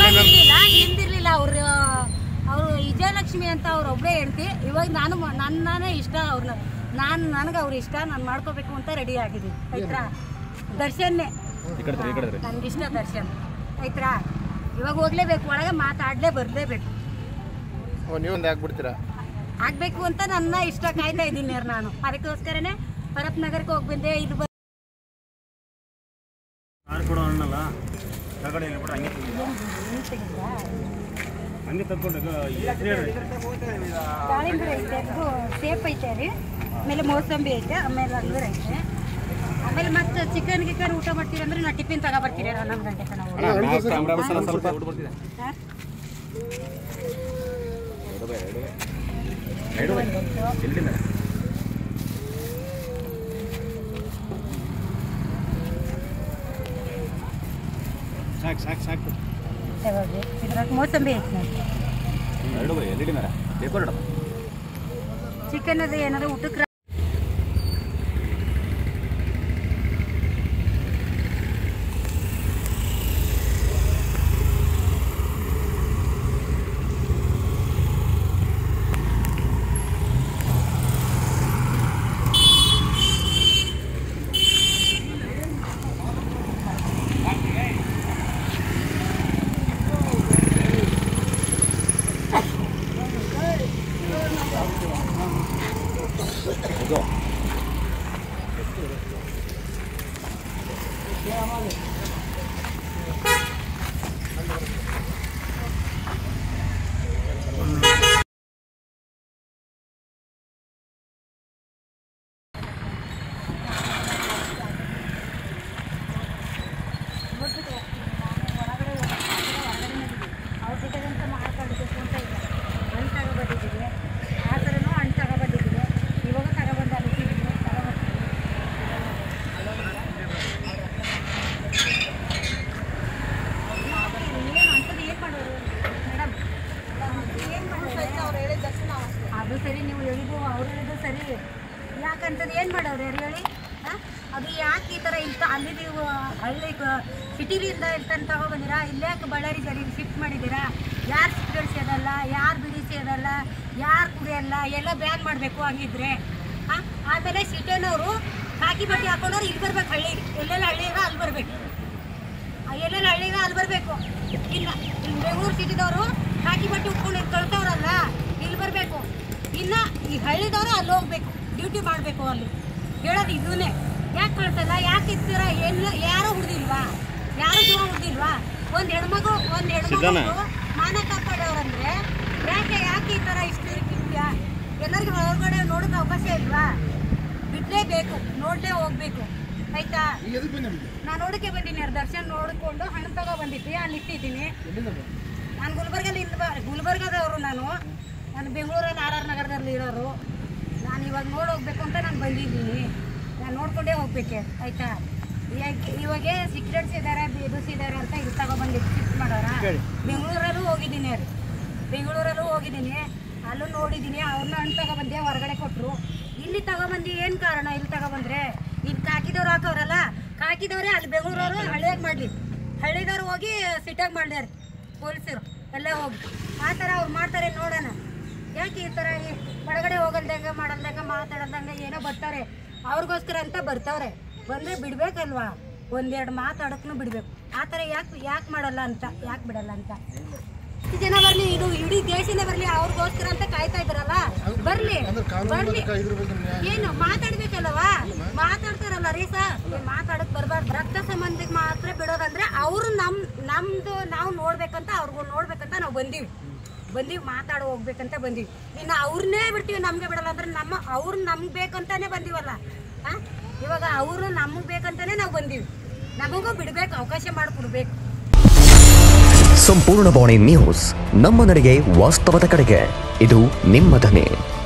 ಇರ್ಲಿಲ್ಲ ಹಿಂದಿರ್ಲಿಲ್ಲ ಅವ್ರು ಅವರು ವಿಜಯಲಕ್ಷ್ಮಿ ಅಂತ ಅವ್ರು ಒಬ್ಬರೇ ಹೇಳ್ತಿ ಇವಾಗ ನಾನು ಮ- ನನ್ನನೇ ಇಷ್ಟ ಅವ್ರನ್ನ ನಾನು ನನಗೆ ಅವ್ರು ಇಷ್ಟ ನಾನು ಮಾಡ್ಕೋಬೇಕು ಅಂತ ರೆಡಿ ಆಗಿದ್ದೀನಿ ಆಯ್ತಾ ದರ್ಶನ್ನೇ ನನಗಿಷ್ಟ ದರ್ಶನ್ ಆಯ್ತಾ ಇವಾಗ ಹೋಗ್ಲೇಬೇಕು ಒಳಗೆ ಮಾತಾಡಲೇ ಬರಲೇಬೇಕು ನೀವೊಂದು ಆಗ್ಬಿಡ್ತೀರಾ ಆಗ್ಬೇಕು ಅಂತ ನನ್ನ ಇಷ್ಟ ಕಾಯ್ತಾ ಇದ್ದೀನಿ ಯಾರು ನಾನು ಅದಕ್ಕೋಸ್ಕರನೇ ಪರಪ್ ನಗರಕ್ಕೆ ಹೋಗಿ ಬಂದೆ ಇದು ಬ- ಕಾರ್ ಕೊಡೋ ಅನ್ನಲ್ಲ ಕೆಳಗಡೆ ಇಲ್ಲ ಬಿಡು ಹಂಗೆ ತೆಗಿ. ಹಂಗೆ ತಗೊಂಡು ಹೆಸರು ಹೇಳ್ರಿ ದಾಳಿಂಬೆ ಐತೆ ಇದು ಸೇಪ್ ಐತೆ ರೀ ಆಮೇಲೆ ಮೋಸಂಬಿ ಐತೆ ಆಮೇಲೆ ಅಂಗೂರ ಐತೆ ಆಮೇಲೆ ಮತ್ತೆ ಚಿಕನ್ ಗಿಕನ್ ಊಟ ಮಾಡ್ತೀರಿ ಅಂದ್ರೆ ನಾ ಟಿಫಿನ್ ತಗೊಬರ್ತೀರಿ ಹನ್ನೊಂದು ಗಂಟೆ ತನಕ ಸ್ವಲ್ಪ ಸಾಕು ಸಾಕು ಸಾಕು ಇದ್ರಾಗ ಮೋಸಂಬಿ ಐತೆ ನೋಡಿ ಎರಡು ಎಲ್ ಇಡಿ ಮೇಡ ಬೇಕು ಚಿಕನ್ ಅದು ಏನಾದ್ರು ಊಟಕ್ಕೆ ಅವ್ರ ಜೊತೆಗಂತ ಮಾತಾಡಬೇಕು ಅಂತ ಇಲ್ಲ ಹಣ್ಣು ತಗೊಬಂದಿದ್ದೀವಿ ಆ ಥರನೂ ಹಣ್ಣು ತಗೊಬಂದಿದ್ದೀವಿ ಇವಾಗ ತಗೊಬಂದು ಅಲ್ಲಿದ್ದೀವಿ ತಗೊಬರ್ತೀವಿ ಏನು ಅಂಥದ್ದು ಏನು ಮಾಡೋರು ಮೇಡಮ್ ಏನು ಮಾಡೋರು ಅದು ಸರಿ ನೀವು ಹೇಳಿದ್ದು ಅವ್ರು ಹೇಳಿದ್ದು ಸರಿ ಯಾಕಂತದ್ದು ಏನು ಮಾಡೋರು ಯಾರು ಹೇಳಿ ಆ? ಅದು ಯಾಕೆ ಈ ಥರ ಇಂಥ ಅಲ್ಲಿ ನೀವು ಹಳ್ಳಿ ಸಿಟಿಲಿಂದ ಇಲ್ತಂತ ತಗೊಬಂದಿರಾ ಇಲ್ಲಾಕೆ ಬಳ್ಳಾರಿ ಜರಿಗೆ ಶಿಫ್ಟ್ ಮಾಡಿದ್ದೀರಾ ಯಾರು ಸಿಕ್ಕಳಿಸೋದಲ್ಲ ಯಾರು ಬಿಡಿಸೋದಲ್ಲ ಯಾರು ಕುಡಿಯಲ್ಲ ಎಲ್ಲ ಬ್ಯಾನ್ ಮಾಡಬೇಕು ಹಂಗಿದ್ರೆ ಹಾಂ ಆಮೇಲೆ ಸಿಟಿನವರು ಕಾಕಿ ಬಟ್ಟೆ ಹಾಕೊಂಡವ್ರು ಇಲ್ಲಿ ಬರ್ಬೇಕು ಹಳ್ಳಿ ಎಲ್ಲೆಲ್ಲ ಹಳ್ಳಿ ಇರೋ ಅಲ್ಲಿ ಬರಬೇಕು ಎಲ್ಲೆಲ್ಲ ಹಳ್ಳಿಗ ಅಲ್ಲಿ ಬರಬೇಕು ಇಲ್ಲ ಇಲ್ಲಿ ಬೆಂಗಳೂರು ಸಿಟಿದವರು ಕಾಕಿ ಬಟ್ಟೆ ಉಟ್ಕೊಂಡು ಕಳ್ಸೋರಲ್ಲ ಇಲ್ಲಿ ಬರಬೇಕು ಇನ್ನ ಈ ಹಳ್ಳಿದವರು ಅಲ್ಲಿ ಹೋಗ್ಬೇಕು ಡ್ಯೂಟಿ ಮಾಡಬೇಕು ಅಲ್ಲಿ ಹೇಳೋದು ಇದನ್ನೇ ಯಾಕೆ ಕಳ್ಸಲ್ಲ ಯಾಕೆ ಇರ್ತೀರ ಎಲ್ಲ ಯಾರು ಹುಡ್ದಿಲ್ವಾ ಯಾರು ಜೀವ ಹುಡ್ದಿಲ್ವಾ ಒಂದು ಹೆಣ್ಮಗು ಒಂದು ಹೆಣ್ಮಗು ಮಾನ ಕಾಪಾಡೋರಂದ್ರೆ ಯಾಕೆ ಯಾಕೆ ಈ ಥರ ಇಷ್ಟು ಇರ್ತಿದ್ಯಾ ಎಲ್ಲರಿಗೂ ಹೊರಗಡೆ ನೋಡೋಕೆ ಅವಕಾಶ ಇಲ್ವಾ ಬಿಡಲೇಬೇಕು ನೋಡಲೇ ಹೋಗ್ಬೇಕು ಆಯ್ತಾ ನಾನು ನೋಡಕ್ಕೆ ಬಂದೀನಿ ಯಾರು ದರ್ಶನ್ ನೋಡಿಕೊಂಡು ಹಣ್ಣು ತಗೋ ಬಂದಿದ್ದೆ ಅಲ್ಲಿ ಇಟ್ಟಿದ್ದೀನಿ ನಾನು ಗುಲ್ಬರ್ಗಲ್ಲಿ ಇಂದ ಬ- ಗುಲ್ಬರ್ಗದವರು ನಾನು ನಾನು ಬೆಂಗಳೂರಲ್ಲಿ ಆರ್ ಆರ್ ನಗರದಲ್ಲಿ ಇರೋರು ನಾನು ಇವಾಗ ನೋಡಿ ಹೋಗ್ಬೇಕು ಅಂತ ನಾನು ಬಂದಿದ್ದೀನಿ ನಾನು ನೋಡ್ಕೊಂಡೇ ಹೋಗ್ಬೇಕೆ ಆಯ್ತಾ ಇವಾಗ ಇವಾಗೆ ಸಿಕ್ರೆಟ್ಸ್ ಇದ್ದಾರೆ ಬೇಬಸ್ ಇದ್ದಾರೆ ಅಂತ ಇಲ್ಲಿ ತಗೊಬಂದಿದ್ದು ಶಿಫ್ಟ್ ಮಾಡೋರ ಬೆಂಗಳೂರಲ್ಲೂ ಹೋಗಿದ್ದೀನಿ ರೀ ಬೆಂಗಳೂರಲ್ಲೂ ಹೋಗಿದ್ದೀನಿ ಅಲ್ಲೂ ನೋಡಿದ್ದೀನಿ ಅವ್ರನ್ನ ಹಣ್ಣು ತಗೊಬಂದೆ ಹೊರಗಡೆ ಕೊಟ್ಟರು ಇಲ್ಲಿ ತಗೊಬಂದು ಏನು ಕಾರಣ ಇಲ್ಲಿ ತಗೊಬಂದ್ರೆ ಇಲ್ಲಿ ಕಾಕಿದವ್ರು ಹಾಕೋರಲ್ಲ ಕಾಕಿದವ್ರೆ ಅಲ್ಲಿ ಬೆಂಗಳೂರವರು ಹಳ್ಳಿಯಾಗ ಮಾಡಲಿ ಹಳ್ಳಿದವ್ರು ಹೋಗಿ ಸಿಟ್ಟಾಗಿ ಮಾಡ್ದಾರೆ ಪೊಲೀಸರು ಎಲ್ಲ ಹೋಗಿ ಆ ಥರ ಅವ್ರು ಮಾಡ್ತಾರೆ ನೋಡೋಣ ಯಾಕೆ ಈ ಥರ ಈ ಒಳಗಡೆ ಹೋಗಲ್ದಂಗೆ ಮಾಡಲ್ದಂಗೆ ಮಾತಾಡಲ್ದಂಗೆ ಏನೋ ಬರ್ತಾರೆ ಅವ್ರಿಗೋಸ್ಕರ ಅಂತ ಬರ್ತಾವ್ರೆ ಬಂದರೆ ಬಿಡ್ಬೇಕಲ್ವಾ ಒಂದೆರಡು ಮಾತಾಡೋಕ್ಕೂ ಬಿಡ್ಬೇಕು ಆ ಥರ ಯಾಕೆ ಯಾಕೆ ಮಾಡಲ್ಲ ಅಂತ ಯಾಕೆ ಬಿಡಲ್ಲ ಅಂತ ಎಷ್ಟು ಜನ ಬರ್ಲಿ ಇದು ಇಡೀ ದೇಶನೇ ಬರ್ಲಿ ಅವ್ರಿಗೋಸ್ಕರ ಅಂತ ಕಾಯ್ತಾ ಇದ್ರಲ್ಲ ಬರ್ಲಿ ಬರ್ಲಿ ಏನು ಮಾತಾಡ್ಬೇಕಲ್ವಾ ಮಾತಾಡ್ತಾರಲ್ಲ ರೀ ಸರ್ ಮಾತಾಡಕ್ ಬರ್ಬಾರ್ದು ರಕ್ತ ಸಂಬಂಧಿಗೆ ಮಾತ್ರ ಬಿಡೋದಂದ್ರೆ ಅವರು ನಮ್ ನಮ್ದು ನಾವು ನೋಡ್ಬೇಕಂತ ಅವ್ರಿಗೂ ನೋಡ್ಬೇಕಂತ ನಾವು ಬಂದೀವಿ ಬಂದೀವಿ ಮಾತಾಡ ಹೋಗ್ಬೇಕಂತ ಬಂದೀವಿ ಇನ್ನು ಅವ್ರನ್ನೇ ಬಿಡ್ತೀವಿ ನಮ್ಗೆ ಬಿಡಲ್ಲ ಅಂದ್ರೆ ನಮ್ಮ ಅವ್ರು ನಮ್ಗೆ ಬೇಕಂತಾನೆ ಬಂದೀವಲ್ಲ ಆ? ಇವಾಗ ಅವರು ನಮ್ಗೆ ಬೇಕಂತಾನೆ ನಾವು ಬಂದೀವಿ ನಮಗೂ ಬಿಡ್ಬೇಕು ಅವಕಾಶ ಮಾಡಿಕೊಡ್ಬೇಕು ಸಂಪೂರ್ಣ ಬಾಣಿ ನ್ಯೂಸ್ ನಮ್ಮ ನಡೆಗೆ ವಾಸ್ತವದ ಕಡೆಗೆ ಇದು ನಿಮ್ಮ ಧ್ವನಿ